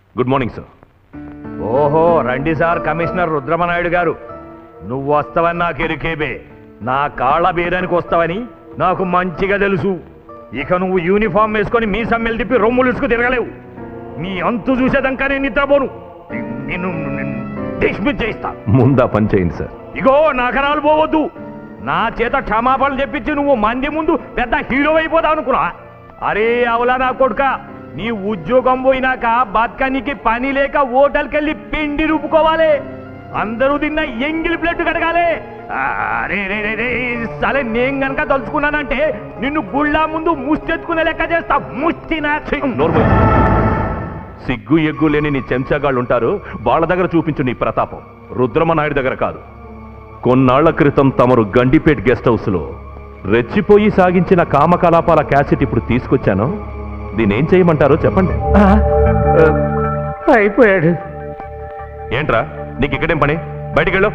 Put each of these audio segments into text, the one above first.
Good morning sir ఓహో రండి sir commissioner Rudrama Naidu గారు నువ్వు వస్తావని నాకు ఎరుకేబే నా కాళ్ళ బేరానికి వస్తావని నాకు మంచిగా తెలుసు ఇక నువ్వు యూనిఫామ్ వేసుకొని మీ సమ్మెలు తిప్పి రొమ్ములుసుకు తిరగలేవు నీ అంతు చూసేదాకా నేను నిద్రపోను నిన్ను డిస్మిస్ చేయిస్తా ముందా పని చేయండి సార్ ఇగో నగరాలు పోవద్దు నా చేత క్షమాపణలు చెప్పించి నువ్వు మంది ముందు పెద్ద హీరో అయిపోతావు అనుకున్నా అరే అవలా నా కొడుక నీ ఉద్యోగం పోయినాక బతకనికి పని లేక హోటల్కి వెళ్ళి పిండి రూపుకోవాలి అందరూ తిన్న ఎంగిలి ప్లేట్ కడగాలి ఆ, అరే రే రే రే సరే నేను గనక తలుచుకున్నానంటే నిన్ను గుళ్ళ ముందు ముష్టెత్తుకునే లెక్క చేస్తా ముష్టి నా నోర్మల్ సిగ్గు ఎగ్గు లేని నీ చెంచాగాళ్ళు ఉంటారు వాళ్ళ దగ్గర చూపించు నీ ప్రతాపం రుద్రమనాయుడు దగ్గర కాదు కొన్నాళ్ల క్రితం తమరు గండిపేట్ గెస్ట్ హౌస్లో రెచ్చిపోయి సాగించిన కామకలాపాల క్యాసెట్ ఇప్పుడు తీసుకొచ్చాను దీన్ని ఏం చేయమంటారో చెప్పండి అయిపోయాడు ఏంట్రా నీకు ఇక్కడేం పని బయటికి వెళ్ళు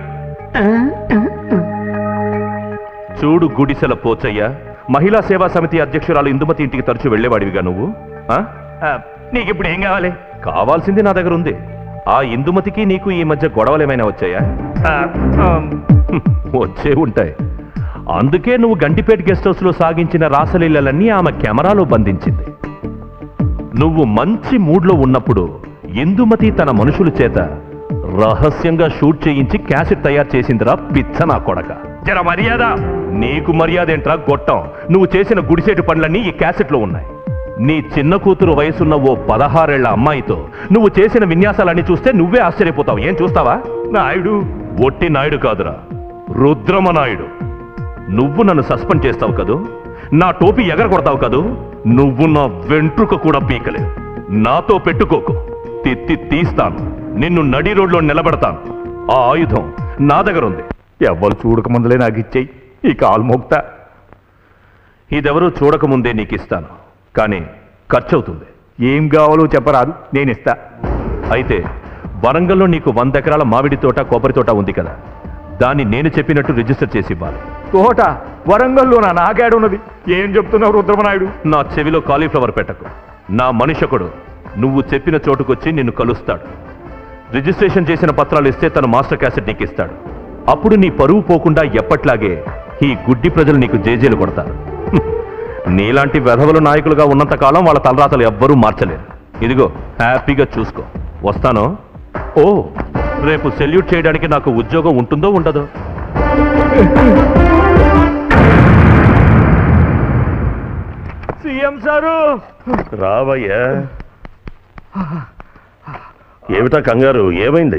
చూడు గుడిసెల పోచయ్య మహిళా సేవా సమితి అధ్యక్షురాలు ఇందుమతి ఇంటికి తరచు వెళ్ళేవాడివిగా నువ్వు ఆ? నీకు ఇప్పుడు ఏం కావాలి కావాల్సింది నా దగ్గర ఉంది ఆ ఇందుమతికి నీకు ఈ మధ్య గొడవలు ఏమైనా వచ్చాయా ఆ, ఆ, హ్మ్, వచ్చే ఉంటాయి అందుకే నువ్వు గంటిపేట గెస్ట్ హౌస్ లో సాగించిన రాసలీలలన్నీ ఆమె కెమెరాలో బంధించింది నువ్వు మంచి మూడ్లో ఉన్నప్పుడు ఇందుమతి తన మనుషుల చేత రహస్యంగా షూట్ చేయించి క్యాసెట్ తయారు చేసిందిరా పిచ్చ నా కొడక జర మర్యాద నీకు మర్యాద ఏంట్రా గొట్టం నువ్వు చేసిన గుడిసేటు పనులన్నీ ఈ క్యాసెట్లో ఉన్నాయి నీ చిన్న కూతురు వయసున్న ఓ పదహారేళ్ల అమ్మాయితో నువ్వు చేసిన విన్యాసాలన్నీ చూస్తే నువ్వే ఆశ్చర్యపోతావు ఏం చూస్తావా నాయుడు ఒట్టి నాయుడు కాదురా రుద్రమ నాయుడు నువ్వు నన్ను సస్పెండ్ చేస్తావు కదూ నా టోపీ ఎగర కొడతావు కదూ నువ్వు నా వెంట్రుక కూడా పీకలేవు నాతో పెట్టుకోకు తిత్తి తీస్తాను నిన్ను నడి రోడ్లో నిలబెడతాను ఆ ఆయుధం నా దగ్గర ఉంది ఎవ్వరు చూడక ముందులే నాకు ఇచ్చేయి ఈ కాలు మోక్తా ఇదెవరూ చూడకముందే నీకు ఇస్తాను కానీ ఖర్చు అవుతుంది ఏం కావాలో చెప్పరాదు నేను ఇస్తా అయితే వరంగల్లో నీకు వంద ఎకరాల మామిడి తోట కొబ్బరి తోట ఉంది కదా దాన్ని నేను చెప్పినట్టు రిజిస్టర్ చేసి ఇవ్వాలి తోట వరంగల్లో నా నాగాడున్నది ఏం చెప్తున్నావు రుద్రమనాయుడు నా చెవిలో కాలీఫ్లవర్ పెట్టకు నా మనిషకుడు నువ్వు చెప్పిన చోటుకొచ్చి నిన్ను కలుస్తాడు రిజిస్ట్రేషన్ చేసిన పత్రాలు ఇస్తే తన మాస్టర్ క్యాసెట్ నీకు ఇస్తాడు అప్పుడు నీ పరువు పోకుండా ఎప్పట్లాగే ఈ గుడ్డి ప్రజలు నీకు జేజేలు కొడతారు హ్మ్. నీలాంటి వెధవలు నాయకులుగా ఉన్నంత కాలం వాళ్ళ తలరాతలు ఎవ్వరూ మార్చలేరు ఇదిగో హ్యాపీగా చూసుకో వస్తాను ఓ రేపు సెల్యూట్ చేయడానికి నాకు ఉద్యోగం ఉంటుందో ఉండదో సీఎం సారు రావయ్యా ఏమిటా కంగారు ఏమైంది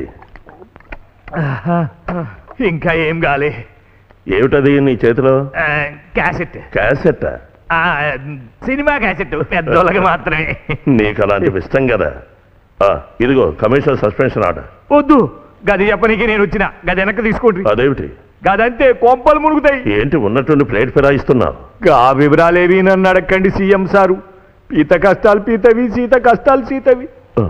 ఇంకా ఏం కాలే ఏమిటది నీ చేతిలో ఆ, క్యాసెట్ క్యాసెట్ ఆ, సినిమా క్యాసెట్ పెద్దోళ్ళకి మాత్రమే నీకు అలాంటివి ఇష్టం కదా ఆ, ఇదిగో కమిషనర్ సస్పెన్షన్ ఆర్డర్ వద్దు గది చెప్పనీకి నేను వచ్చిన గది వెనక్కి తీసుకోండి అదేమిటి గదంతే కొంపలు మునుగుతాయి ఏంటి ఉన్నట్టుండి ప్లేట్ ఫిరాయిస్తున్నావు గా వివరాలేవి నన్ను అడగండి సీఎం సారు పీత కష్టాలు పీతవి సీత కష్టాలు సీతవి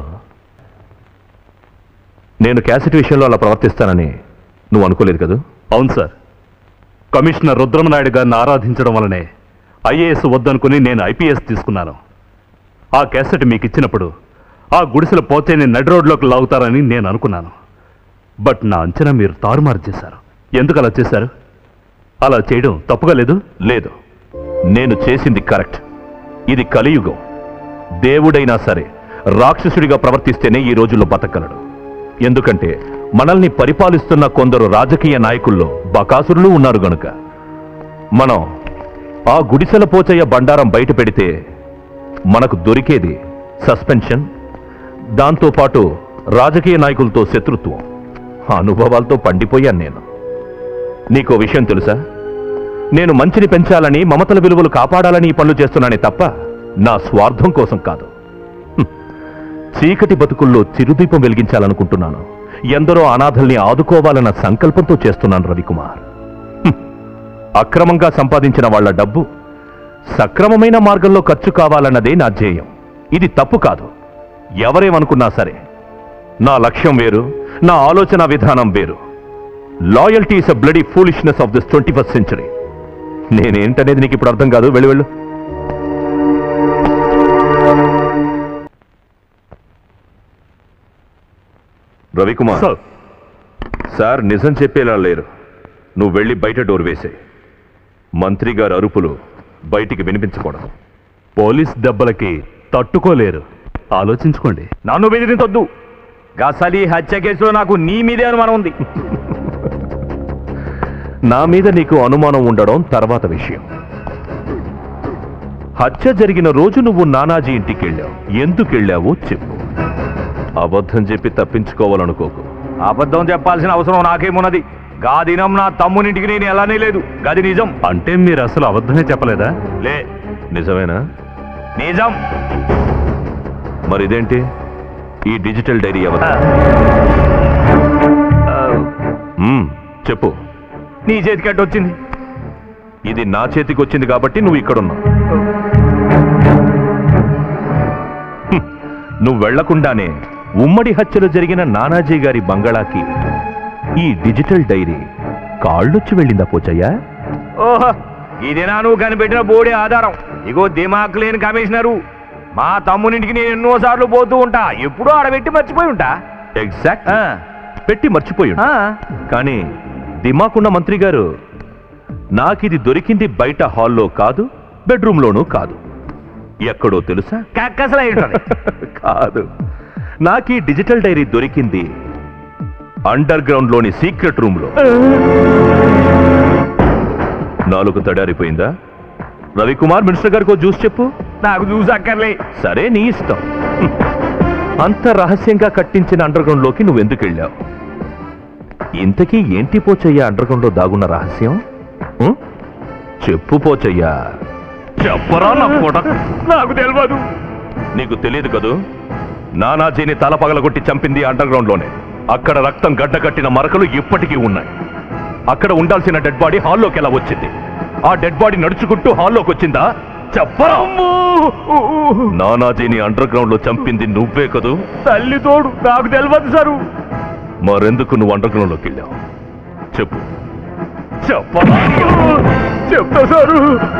నేను క్యాసెట్ విషయంలో అలా ప్రవర్తిస్తానని నువ్వు అనుకోలేదు కదూ అవును సార్ కమిషనర్ రుద్రమనాయుడు గారిని ఆరాధించడం వల్లనే ఐఏఎస్ వద్దనుకుని నేను ఐపీఎస్ తీసుకున్నాను ఆ క్యాసెట్ మీకు ఇచ్చినప్పుడు ఆ గుడిసెల పోతేనే నడి రోడ్లోకి లాగుతారని నేను అనుకున్నాను బట్ నా అంచనా మీరు తారుమారు చేశారు ఎందుకు అలా చేశారు అలా చేయడం తప్పుగా లేదు లేదు నేను చేసింది కరెక్ట్ ఇది కలియుగం దేవుడైనా సరే రాక్షసుడిగా ప్రవర్తిస్తేనే ఈ రోజుల్లో బతకగలడు ఎందుకంటే మనల్ని పరిపాలిస్తున్న కొందరు రాజకీయ నాయకుల్లో బకాసురులు ఉన్నారు గనుక మనం ఆ గుడిసెల పోచయ్య బండారం బయట పెడితే మనకు దొరికేది సస్పెన్షన్ దాంతోపాటు రాజకీయ నాయకులతో శత్రుత్వం అనుభవాలతో పండిపోయాను నేను నీకో విషయం తెలుసా నేను మంచిని పెంచాలని మమతల విలువలు కాపాడాలని ఈ పనులు చేస్తున్నానే తప్ప నా స్వార్థం కోసం కాదు హ్మ్. చీకటి బతుకుల్లో చిరుదీపం వెలిగించాలనుకుంటున్నాను ఎందరో అనాథల్ని ఆదుకోవాలన్న సంకల్పంతో చేస్తున్నాను రవికుమార్ హ్మ్. అక్రమంగా సంపాదించిన వాళ్ళ డబ్బు సక్రమమైన మార్గంలో ఖర్చు కావాలన్నదే నా ధ్యేయం ఇది తప్పు కాదు ఎవరేమనుకున్నా సరే నా లక్ష్యం వేరు నా ఆలోచన విధానం వేరు loyalty is a bloody foolishness of this twenty first century నేనేంటనేది నీకు ఇప్పుడు అర్థం కాదు వెళ్ళు వెళ్ళు రవికుమార్ సార్ సార్ నిజం చెప్పేలా లేరు నువ్వు వెళ్ళి బయట డోర్ వేసే మంత్రి గారి అరుపులు బయటికి వినిపించకూడదు పోలీస్ దెబ్బలకి తట్టుకోలేరు ఆలోచించుకోండి నన్ను బెదిరించొద్దు గసలి హత్య కేసులో నాకు నీ మీదే అనుమానం ఉంది నా మీద నీకు అనుమానం ఉండడం తర్వాత విషయం హత్య జరిగిన రోజు నువ్వు నానాజీ ఇంటికి వెళ్ళావు ఎందుకు వెళ్ళావో చెప్పు అబద్ధం చెప్పి తప్పించుకోవాలనుకోకు అబద్ధం చెప్పాల్సిన అవసరం నాకేమున్నది గా దినం నా తమ్మునింటికి నేను ఎలానే లేదు గది నిజం అంటే మీరు అసలు అబద్ధమే చెప్పలేదా లే నిజమేనా నిజం మరి ఇదేంటి ఈ డిజిటల్ డైరీ ఎవరు మ్మ్, చెప్పు నీ చేతికి వచ్చింది ఇది నా చేతికి వచ్చింది కాబట్టి నువ్వు ఇక్కడున్నావు హ్మ్, నువ్వు వెళ్లకుండానే ఉమ్మడి హత్యలు జరిగిన నానాజీ గారి బంగళాకి ఈ డిజిటల్ డైరీ కాళ్ళొచ్చి వెళ్ళిందా పోచయ్యా ఓహో ఇదేనా నువ్వు కనిపెట్టిన బోడి ఆధారం ఇగో దిమాక్ లేని కమిషనరు మా తమ్మునింటికి నేను ఎన్నో సార్లు పోతూ ఉంటా ఎప్పుడూ ఆడబెట్టి మర్చిపోయి ఉంటా ఎగ్జాక్ట్ ఆ, పెట్టి మర్చిపోయాడు ఆ, కానీ దిమాకున్న మంత్రి గారు నాకిది దొరికింది బయట హాల్లో కాదు బెడ్రూమ్లోనూ కాదు ఎక్కడో తెలుసా కక్కసలు అయి ఉంటది. కాదు నాకు ఈ డిజిటల్ డైరీ దొరికింది అండర్ గ్రౌండ్ లోని సీక్రెట్ రూమ్ లో నాలుగు తడారిపోయిందా రవికుమార్ మినిస్టర్ గారికి ఓ జ్యూస్ చెప్పు నాకు చూసి అక్కర్లే సరే నీ ఇష్టం హ్మ్. అంత రహస్యంగా కట్టించిన అండర్ గ్రౌండ్ లోకి నువ్వెందుకు వెళ్ళావు ఇంతకీ ఏంటి పోచయ్యా అండర్ గ్రౌండ్ లో దాగున్న రహస్యం హ్మ్? చెప్పు పోచయ్యా చెప్పరా నా కొడక నాకు తెలియదు నీకు తెలియదు కదూ నానాజీని తల పగలగొట్టి చంపింది అండర్ గ్రౌండ్ లోనే అక్కడ రక్తం గడ్డకట్టిన మరకలు ఇప్పటికీ ఉన్నాయి అక్కడ ఉండాల్సిన డెడ్ బాడీ హాల్లోకి ఎలా వచ్చింది ఆ డెడ్ బాడీ నడుచుకుంటూ హాల్లోకి వచ్చిందా చెప్పరా నానాజీని అండర్ గ్రౌండ్ లో చంపింది నువ్వే కదూ తల్లి తోడు నాకు తెలియదు సారు మరెందుకు నువ్వు అండర్ గ్రౌండ్ లోకి వెళ్ళావు చెప్పు చెప్పరా చెప్తా సారు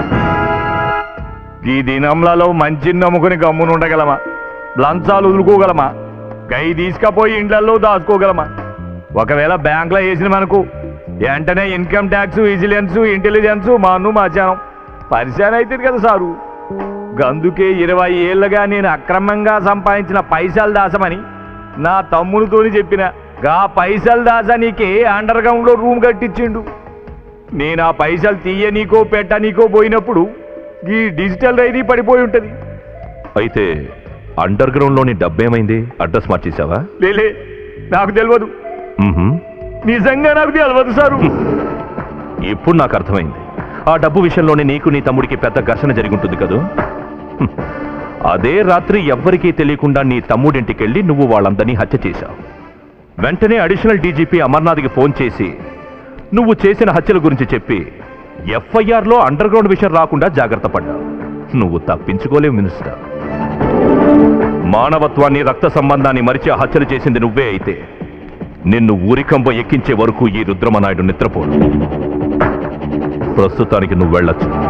ఈ దినంలలో మంచి నమ్ముకుని గమ్మున ఉండగలమా లంచాలు వదులుకోగలమా గై తీసుకపోయి ఇండ్లలో దాచుకోగలమా ఒకవేళ బ్యాంకులో వేసిన మనకు వెంటనే ఇన్కమ్ ట్యాక్స్ విజిలెన్స్ ఇంటెలిజెన్స్ మాను మాచానం పరిశాన్ అవుతుంది కదా సారు గందుకే ఇరవై ఏళ్ళగా నేను అక్రమంగా సంపాదించిన పైసలు దాసమని నా తమ్మునితోని చెప్పిన గా పైసలు దాస నీకే అండర్ గ్రౌండ్ లో రూమ్ కట్టించిండు నేను ఆ పైసలు తీయనీకో పెట్టనీకో పోయినప్పుడు ఈ డిజిటల్ డైరీ పడిపోయి ఉంటది అయితే అండర్ గ్రౌండ్ లోని డబ్బేమైంది అడ్రస్ మార్చేసావా లేలే నాకు తెలియదు మ్మ్హ్మ్. నిజంగా నాకు తెలియదు సారు ఇప్పుడు నాకు అర్థమైంది ఆ డబ్బు విషయంలోనే నీకు నీ తమ్ముడికి పెద్ద ఘర్షణ జరిగి ఉంటుంది కదూ హ్మ్. అదే రాత్రి ఎవ్వరికీ తెలియకుండా నీ తమ్ముడింటికెళ్ళి నువ్వు వాళ్ళందరినీ హత్య చేశావు వెంటనే అడిషనల్ డీజీపీ అమర్నాథ్కి ఫోన్ చేసి నువ్వు చేసిన హత్యల గురించి చెప్పి ఎఫ్ఐఆర్లో అండర్ గ్రౌండ్ విషయం రాకుండా జాగ్రత్త పడ్డావు నువ్వు తప్పించుకోలేవు మినిస్టర్ మానవత్వాన్ని రక్త సంబంధాన్ని మరిచి ఆ హత్యలు చేసింది నువ్వే అయితే నిన్ను ఊరికంబ ఎక్కించే వరకు ఈ రుద్రమనాయుడు నిద్రపోడు ప్రస్తుతానికి నువ్వు వెళ్ళొచ్చు